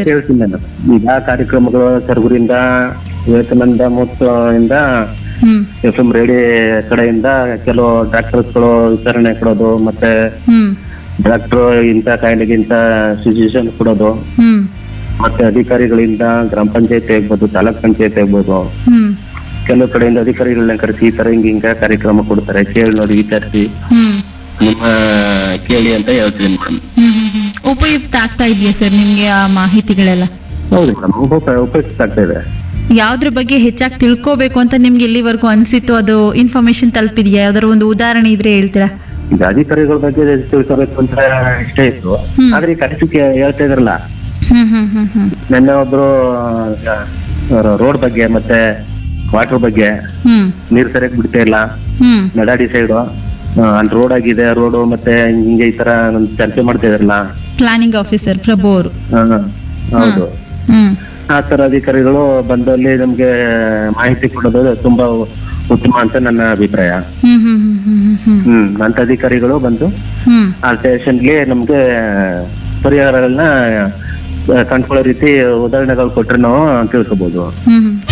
Sir ಹೇಳ್ತೀನಿ ನಾನು ಈಗ ಕಾರ್ಯಕ್ರಮಗಳು ಸರಗುರಿಂದ ವಿವೇಕಾನಂದ ಇಂದ ಹ್ಮ್ ಎಫ್ ಎಂ ರೇಡಿಯೋ ಕಡೆಯಿಂದ ಕೆಲವು ಡಾಕ್ಟರ್ಸ್ಗಳು ವಿತರಣೆ ಕೊಡೋದು ಮತ್ತೆ ಹ್ಮ್ ಡಾಕ್ಟರ್ ಇಂಥ ಕಾಯಿಲೆಗೆ ಇಂಥ ಸಜೆಷನ್ ಕೊಡೋದು ಹ್ಮ್ ಮತ್ತೆ ಅಧಿಕಾರಿಗಳಿಂದ ಗ್ರಾಮ ಪಂಚಾಯತಿ ಆಗ್ಬೋದು ತಾಲೂಕ್ ಪಂಚಾಯತಿ ಆಗ್ಬೋದು ಹ್ಮ್ ಕೆಲವು ಕಡೆಯಿಂದ ಅಧಿಕಾರಿಗಳನ್ನ ಕರೆಸಿ ಈ ತರ ಹಿಂಗ ಹಿಂಗ ಕಾರ್ಯಕ್ರಮ ಕೊಡ್ತಾರೆ ಕೇಳಿ ನೋಡಿ ವಿಚಾರಿಸಿ ಹ್ಮ್ ನಿಮ್ಮ ಕೇಳಿ ಅಂತ ಹೇಳ್ತೀನಿ ಮೇಡಮ್ ಹ್ಮ್ ಹ್ಮ್ ಹ್ಮ್. ಉಪಯುಕ್ತ ಆಗ್ತಾ ಇದೆಯಾ ಸರ್ ನಿಮ್ಗೆ ಆ ಮಾಹಿತಿಗಳೆಲ್ಲ ಹೌದು ಮೇಡಮ್ ಉಪಯುಕ್ತ ಆಗ್ತಾ ಇದೆ ಯಾವ್ದ್ರ ಬಗ್ಗೆ ಹೆಚ್ಚಾಗಿ ತಿಳ್ಕೋಬೇಕು ಅಂತ ನಿಮ್ಗೆ ಎಲ್ಲಿವರೆಗೂ ಅನ್ಸಿತ್ತು ಅದು ಇನ್ಫಾರ್ಮೇಶನ್ ತಲುಪಿದ್ಯಾ ಯಾವ್ದಾದ್ರು ಒಂದು ಉದಾಹರಣೆ ಇದ್ರೆ ಹೇಳ್ತೀರಾ ಈಗ ಅಧಿಕಾರಿಗಳ ಬಗ್ಗೆ ತಿಳ್ಕೊಬೇಕು ಅಂತ ಇಷ್ಟ ಇತ್ತು ಹ್ಮ್. ಆದ್ರೆ ಈ ಕರೆಕ್ಟ್ ಹೇಳ್ತಾ ಇದ್ರಲ್ಲ ಹ್ಮ್ ಹ್ಮ್ ಹ್ಮ್ ಹ್ಮ್ ನಿನ್ನೆ ಒಬ್ರು ರೋಡ್ ಬಗ್ಗೆ ಮತ್ತೆ ವಾಟರ್ ಬಗ್ಗೆ ಹ್ಮ್ ನೀರ್ ಸರಿಯಾಗಿ ಬಿಡ್ತಾ ಇಲ್ಲ ಹ್ಮ್ ನಡಾಡಿ ಸೈಡು ಅಲ್ಲಿ ರೋಡ್ ಆಗಿದೆ ರೋಡ್ ಮತ್ತೆ ಹಿಂಗೆ ಈ ತರ ಒಂದ್ ಚರ್ಚೆ ಮಾಡ್ತಾ ಇದ್ರಲ್ಲ ಪ್ಲಾನಿಂಗ್ ಆಫೀಸರ್ ಪ್ರಭು ಅವರು ಹಾ, ಹೌದು ಹ್ಮ್ ಆ ತರ ಅಧಿಕಾರಿಗಳು ಬಂದಲ್ಲಿ ನಮ್ಗೆ ಮಾಹಿತಿ ಕೊಡೋದು ತುಂಬಾ ಉತ್ತಮ ಅಂತ ನನ್ನ ಅಭಿಪ್ರಾಯ ಹ್ಮ್ ಹ್ಮ್ ಹ್ಮ್ ಹ್ಮ್ ಹ್ಮ್ ಹ್ಮ್ ಅಂತ ಅಧಿಕಾರಿಗಳು ಬಂದು ಹ್ಮ್ ಆ ಸ್ಟೇಷನ್ಗೆ ನಮ್ಗೆ ಪರಿಹಾರಗಳನ್ನ ಕಂಡ್ಕೊಳ್ಳೋ ರೀತಿ ಉದಾಹರಣೆಗಳು ಕೊಟ್ರೆ ನಾವು ತಿಳ್ಕೊಬಹುದು ಹ್ಮ್ ಹ್ಮ್